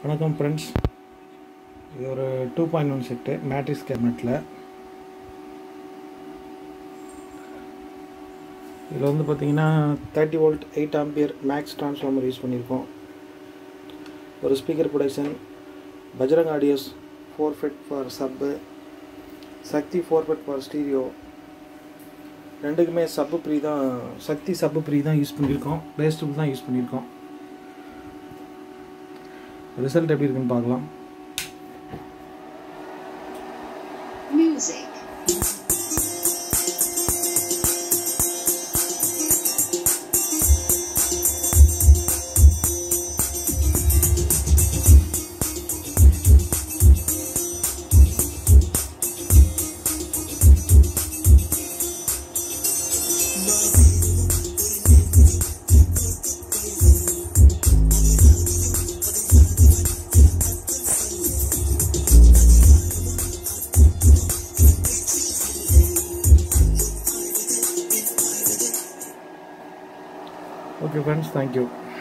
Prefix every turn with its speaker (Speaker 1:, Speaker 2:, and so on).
Speaker 1: வணக்கம் ஃப்ரெண்ட்ஸ் இது ஒரு two point one set matrix கேபினெட்டில் இதில் வந்து பார்த்தீங்கன்னா thirty volt eight ampere max transformer use பண்ணியிருக்கோம் ஒரு speaker production Bajrang audios four feet for sub சக்தி ஃபோர் ஃபிட் ஃபார் ஸ்டீரியோ ரெண்டுக்குமே சப்பு ப்ரீ தான் சக்தி சப்பு ப்ரீ தான் யூஸ் பண்ணியிருக்கோம் பேஸ்டபிள் தான் யூஸ் பண்ணியிருக்கோம் ரிசல்ட் எப்படி இருக்குன்னு பார்க்கலாம்
Speaker 2: Music.
Speaker 1: Okay friends thank you